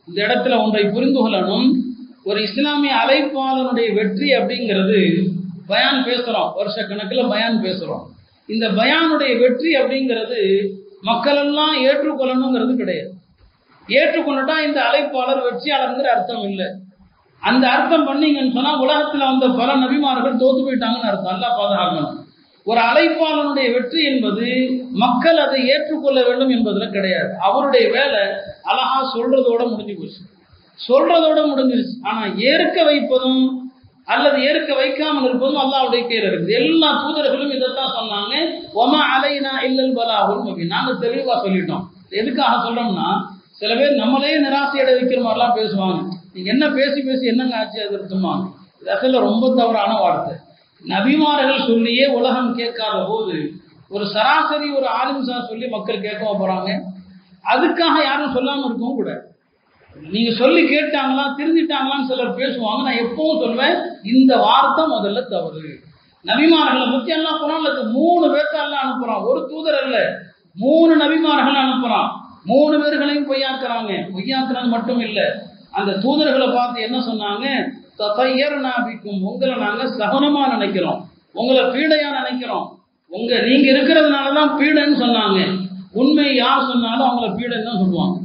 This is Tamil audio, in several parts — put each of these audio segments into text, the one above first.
இந்த இடத்துல ஒன்றை புரிந்து கொள்ளணும் ஒரு இஸ்லாமிய அழைப்பாளனுடைய வெற்றி அப்படிங்கிறது பயான் பேசுறோம் வருஷ கணக்கில் பயான் பேசுறோம் இந்த பயானுடைய வெற்றி அப்படிங்கிறது மக்கள் எல்லாம் ஏற்றுக்கொள்ளணுங்கிறது கிடையாது ஏற்றுக்கொண்டுட்டா இந்த அழைப்பாளர் வெற்றியாளருங்கிற அர்த்தம் இல்லை அந்த அர்த்தம் பண்ணீங்கன்னு சொன்னா உலகத்துல வந்த பல நபிமார்கள் தோத்து போயிட்டாங்கன்னு அர்த்தம் நல்லா பாதுகாக்கணும் ஒரு அழைப்பாளனுடைய வெற்றி என்பது மக்கள் அதை ஏற்றுக்கொள்ள வேண்டும் என்பதுல கிடையாது அவருடைய வேலை அழகா சொல்றதோட முடிஞ்சு போச்சு சொல்றதோட முடிஞ்சிருச்சு ஆனா ஏற்க வைப்பதும் அல்லது ஏற்க வைக்காமல் இருப்பதும் அல்லாவுடைய கையில் இருக்குது எல்லா தூதர்களும் இதைத்தான் சொன்னாங்க ஒமா அலைனா இல்லல் பலாஹுல் முபீன் நாங்க தெளிவா சொல்லிட்டோம் எதுக்காக சொல்றோம்னா சில பேர் நம்மளே நிராசையட வைக்கிற மாதிரிலாம் பேசுவாங்க நீங்க என்ன பேசி பேசி என்னங்க ஆச்சு அது இருக்குமா இது அசல்ல ரொம்ப தவறான வார்த்தை நபிமார்கள் சொல்லியே உலகம் கேட்காத போது ஒரு சராசரி ஒரு ஆலிம்சா சொல்லி மக்கள் கேட்க போறாங்க அதுக்காக யாரும் சொல்லாம இருக்கவும் கூடாது நீங்க சொல்லி கேட்டாங்களா திருந்திட்டாங்களான்னு சிலர் பேசுவாங்க நான் எப்பவும் சொல்வேன் இந்த வார்த்தை முதல்ல தவறு நபிமார்களை பத்தி எல்லாம் குரான்ல மூணு பேர்த்தால அனுப்புறான் ஒரு தூதர் அல்ல மூணு நபிமார்கள் அனுப்புறான் மூணு பேர்களையும் பொய்யாக்குறாங்க பொய்யாக்குறது மட்டும் இல்ல அந்த தூதர்களை பார்த்து என்ன சொன்னாங்க தத்தையர் நாபிக்கும் உங்களை நாங்க சகுனமா நினைக்கிறோம் உங்களை பீடையா நினைக்கிறோம் உங்க நீங்க இருக்கிறதுனாலதான் பீடைன்னு சொன்னாங்க உண்மை யார் சொன்னாலும் அவங்கள பீடைன்னு தான் சொல்லுவாங்க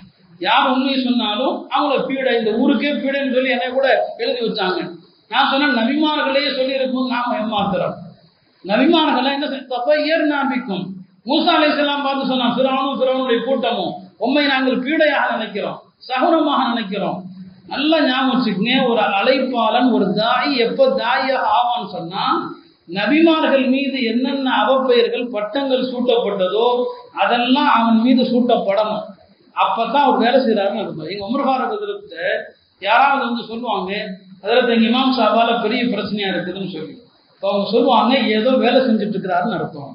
யார் உண்மையை சொன்னாலும் அவங்கள பீடை இந்த ஊருக்கே பீடைன்னு சொல்லி என்னை கூட எழுதி வச்சாங்க நான் சொன்ன நபிமார்களே சொல்லி இருக்கும்போது நாம் ஏமாத்துறோம் நபிமார்களை என்ன தப்ப ஏறு நாபிக்கும் மூசா அலை பார்த்து சொன்னான் சிறவனும் சிறவனுடைய கூட்டமும் உண்மை நாங்கள் பீடையாக நினைக்கிறோம் சகுனமாக நினைக்கிறோம் நல்லா ஞாபகம் வச்சுக்கங்க ஒரு அழைப்பாளன் ஒரு தாய் எப்ப தாயாக ஆவான்னு சொன்னா நபிமார்கள் மீது என்னென்ன அவப்பெயர்கள் பட்டங்கள் சூட்டப்பட்டதோ அதெல்லாம் அவன் மீது சூட்டப்படணும் அப்பதான் அவர் வேலை செய்யறாருன்னு இருக்கும் எங்க உமர்ஹாரபுரத்தை யாராவது வந்து சொல்லுவாங்க அதில் எங்க இமாம் சாபால பெரிய பிரச்சனையா இருக்குதுன்னு சொல்லி இப்போ அவங்க சொல்லுவாங்க ஏதோ வேலை செஞ்சுட்டு இருக்கிறாருன்னு அர்த்தம்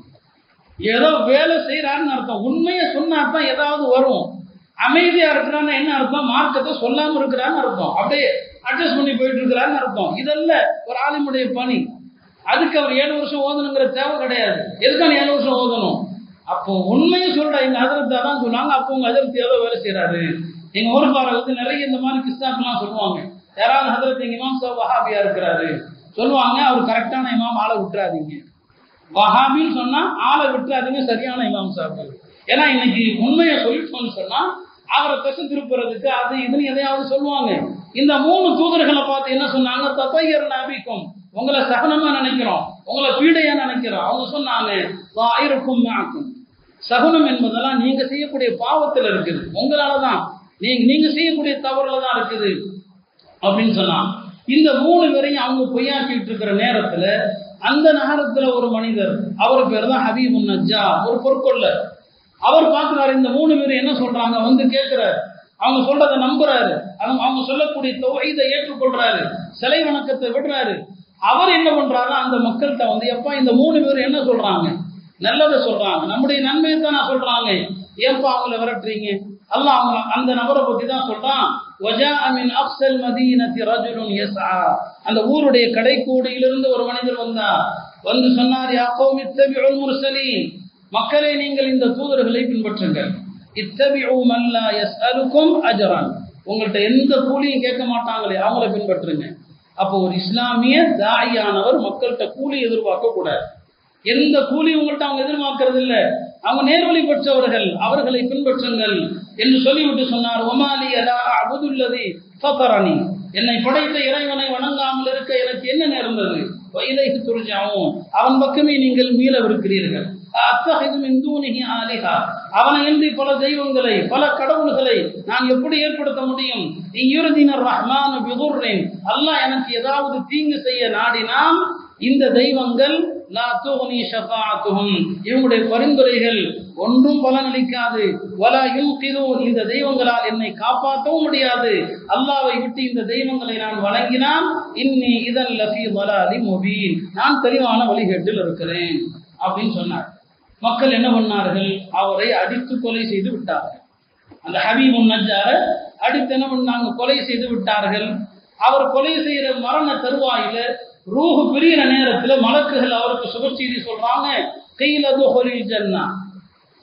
ஏதோ வேலை செய்யறாருன்னு அர்த்தம் உண்மையை சொன்னா தான் ஏதாவது வரும் அமைதியா இருக்கிறான்னு என்ன அர்த்தம் மார்க்கத்தை சொல்லாம இருக்கிறான்னு அர்த்தம் அப்படியே அட்ஜஸ்ட் பண்ணி போயிட்டு இருக்கிறான்னு அர்த்தம் இதல்ல ஒரு ஆலிமுடைய பணி அதுக்கு அவர் ஏழு வருஷம் ஓதணுங்கிற தேவை கிடையாது எதுக்கான ஏழு வருஷம் ஓதணும் அப்போ உண்மையை சொல்ற எங்க அதிர்த்தா தான் சொன்னாங்க அப்போ உங்க அதிர்த்தி ஏதோ வேலை செய்யறாரு எங்க ஊர்பார வந்து நிறைய இந்த மாதிரி கிறிஸ்தாக்கெல்லாம் சொல்லுவாங்க யாராவது ஹதரத் எங்க இமாம் சார் வஹாபியா இருக்கிறாரு சொல்லுவாங்க அவர் கரெக்டான இமாம் ஆளை விட்டுறாதீங்க வஹாபின்னு சொன்னா ஆளை விட்டுறாதீங்க சரியான இமாம் சார் ஏன்னா இன்னைக்கு உண்மையை சொல்லிட்டோம்னு சொன்னா அவரை திசை திருப்புறதுக்கு அது இதுன்னு எதையாவது சொல்லுவாங்க இந்த மூணு தூதர்களை பார்த்து என்ன சொன்னாங்க தப்பையர் நபிக்கும் உங்களை சகனமா நினைக்கிறோம் உங்களை பீடையா நினைக்கிறோம் அவங்க சொன்னாங்க ஆயிருக்கும் ஆக்கும் சகுனம் என்பதெல்லாம் நீங்க செய்யக்கூடிய பாவத்தில் இருக்குது உங்களாலதான் நீங்க நீங்க செய்யக்கூடிய தவறுல தான் இருக்குது அப்படின்னு சொன்னா இந்த மூணு பேரையும் அவங்க பொய்யாக்கிட்டு இருக்கிற நேரத்துல அந்த நகரத்துல ஒரு மனிதர் அவர் பேர் தான் ஹபீபுன் நஜ்ஜா ஒரு பொற்கொள்ளர் அவர் பார்க்கிறாரு இந்த மூணு பேரும் என்ன சொல்றாங்க வந்து கேட்கிறாரு அவங்க சொல்றதை நம்புறாரு அவங்க அவங்க சொல்லக்கூடிய தொகைதை ஏற்றுக்கொள்றாரு சிலை வணக்கத்தை விடுறாரு அவர் என்ன பண்றாரு அந்த மக்கள்கிட்ட வந்து எப்பா இந்த மூணு பேர் என்ன சொல்றாங்க நல்லதை சொல்றாங்க நம்முடைய நன்மையை தான் நான் சொல்றாங்க ஏன்பா அவங்கள விரட்டுறீங்க அல்லாஹ் அவங்க அந்த நபரை பத்தி தான் சொல்றான் وَجَاءَ مِنْ أَقْصَى الْمَدِينَةِ رَجُلٌ يَسْعَى அந்த ஊருடைய கடைக்கோடியிலிருந்து ஒரு மனிதர் வந்தார் வந்து சொன்னார் யா கௌமி இத்தபிஉல் முர்சலீன் மக்களே நீங்கள் இந்த தூதர்களை பின்பற்றுங்கள் இத்தபிஉ மன் லா யஸ்அலுக்கும் அஜ்ரன் உங்கள்ட்ட எந்த கூலியும் கேட்க மாட்டாங்களே அவங்கள பின்பற்றுங்க அப்போ ஒரு இஸ்லாமிய தாயானவர் மக்கள்கிட்ட கூலி எதிர்பார்க்க கூடாது எந்த கூலி உங்கள்கிட்ட அவங்க எதிர்பார்க்கறது இல்லை அவங்க நேர்வழி பெற்றவர்கள் அவர்களை பின்பற்றுங்கள் என்று சொல்லிவிட்டு சொன்னார் ஒமாலி அலா அபுதுல்லதி ஃபதரனி என்னை படைத்த இறைவனை வணங்காமல் இருக்க எனக்கு என்ன நேர்ந்தது இதை துரிஞ்சாவும் அவன் பக்கமே நீங்கள் மீளவிருக்கிறீர்கள் அத்தகைது மிந்தூனிகி ஆலிஹா அவனை இன்றி பல தெய்வங்களை பல கடவுள்களை நான் எப்படி ஏற்படுத்த முடியும் இயுறுதினர் ரஹ்மான் பிதுர்ரின் அல்லாஹ் எனக்கு ஏதாவது தீங்கு செய்ய நாடினால் இந்த தெய்வங்கள் லா துகுனி ஷஃபாஅத்துஹும் இவங்களுடைய பரிந்துரைகள் ஒன்றும் பலனளிக்காது வலா யுன்கிதூன் இந்த தெய்வங்களால் என்னை காப்பாற்றவும் முடியாது அல்லாவை விட்டு இந்த தெய்வங்களை நான் வணங்கினால் இன்னி இதன் லஃபி வலாலி முபீன் நான் தெளிவான வழிகேட்டில் இருக்கிறேன் அப்படின்னு சொன்னார் மக்கள் என்ன பண்ணார்கள் அவரை அடித்து கொலை செய்து விட்டார்கள் அந்த ஹபீபுன் நஜ்ஜார அடித்து என்ன பண்ணாங்க கொலை செய்து விட்டார்கள் அவர் கொலை செய்யற மரண தருவாயில ரூஹு பிரியிற நேரத்துல மலக்குகள் அவருக்கு சுபச்செய்தி சொல்றாங்க கையில துஹலில் ஜன்னா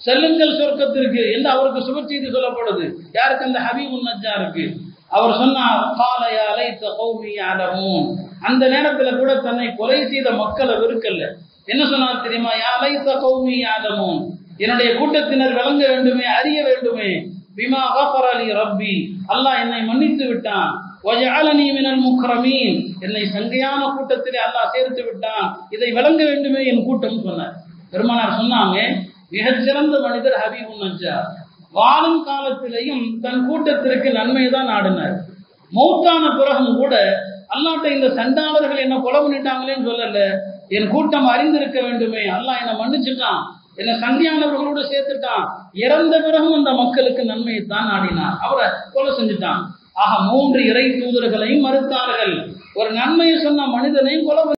செல்லுங்கள் சொர்க்கத்திற்கு என்று அவருக்கு சுப செய்தி சொல்லப்படுது யாருக்கு அந்த ஹபீபுன் நஜ்ஜாருக்கு அவர் சொன்னார் காலையா லைத்த கௌமி யாலமூன் அந்த நேரத்துல கூட தன்னை கொலை செய்த மக்களை வெறுக்கல்ல என்ன சொன்னார் தெரியுமா யா லைத்த கௌமி யாலமூன் என்னுடைய கூட்டத்தினர் விளங்க வேண்டுமே அறிய வேண்டுமே பிமா கஃபர் அலி ரப்பி அல்லாஹ் என்னை மன்னித்து விட்டான் வஜஅலனி மினல் முக்ரமீன் என்னை சங்கையான கூட்டத்திலே அல்லாஹ் சேர்த்து விட்டான் இதை விளங்க வேண்டுமே என் கூட்டம் சொன்னார் பெருமானார் சொன்னாங்க மிகச்சிறந்த மனிதர் ஹபீபுன் நஜ்ஜார் வாழும் காலத்திலேயும் தன் கூட்டத்திற்கு நன்மை தான் நாடினார் மௌத்தான பிறகும் கூட அல்லாட்ட இந்த சண்டாளர்கள் என்ன கொலை பண்ணிட்டாங்களேன்னு சொல்லல என் கூட்டம் அறிந்திருக்க வேண்டுமே அல்லாஹ் என்னை மன்னிச்சுட்டான் என்னை சங்கியானவர்களோடு சேர்த்துட்டான் இறந்த பிறகும் அந்த மக்களுக்கு நன்மையை தான் நாடினார் அவரை கொலை செஞ்சுட்டான் ஆக மூன்று இறை தூதர்களையும் மறுத்தார்கள் ஒரு நன்மையை சொன்ன மனிதனையும் கொலை